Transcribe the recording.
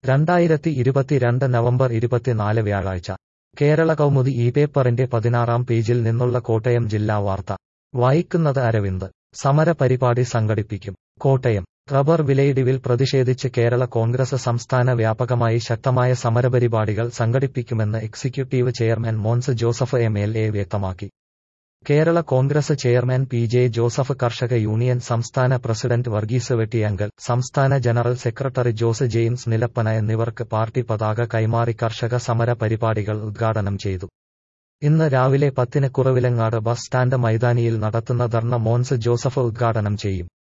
രണ്ടായിരത്തി ഇരുപത്തിരണ്ട് നവംബർ ഇരുപത്തിനാല് വ്യാഴാഴ്ച കേരള കൗമുദി ഈ പേപ്പറിന്റെ പതിനാറാം പേജിൽ നിന്നുള്ള കോട്ടയം ജില്ലാ വാർത്ത വായിക്കുന്നത് അരവിന്ദ് സമര പരിപാടി സംഘടിപ്പിക്കും കോട്ടയം റബ്ബർ വിലയിടിവിൽ പ്രതിഷേധിച്ച് കേരള കോൺഗ്രസ് സംസ്ഥാന വ്യാപകമായി ശക്തമായ സമരപരിപാടികൾ സംഘടിപ്പിക്കുമെന്ന് executive chairman Mons Joseph M L A വ്യക്തമാക്കി Kerala Congress chairman P J Joseph കർഷക യൂണിയൻ സംസ്ഥാന പ്രസിഡന്റ് വർഗീസ് വെട്ടിയങ്കൽ സംസ്ഥാന ജനറൽ സെക്രട്ടറി ജോസ് ജെയിംസ് നിലപ്പന എന്നിവർക്ക് പാർട്ടി പതാക കൈമാറി കർഷക സമര പരിപാടികൾ ഉദ്ഘാടനം ചെയ്തു ഇന്ന് രാവിലെ പത്തിന് കുറവിലങ്ങാട് ബസ് സ്റ്റാൻഡ് മൈതാനിയിൽ നടത്തുന്ന ധർണ മോൻസ് ജോസഫ് ഉദ്ഘാടനം ചെയ്യും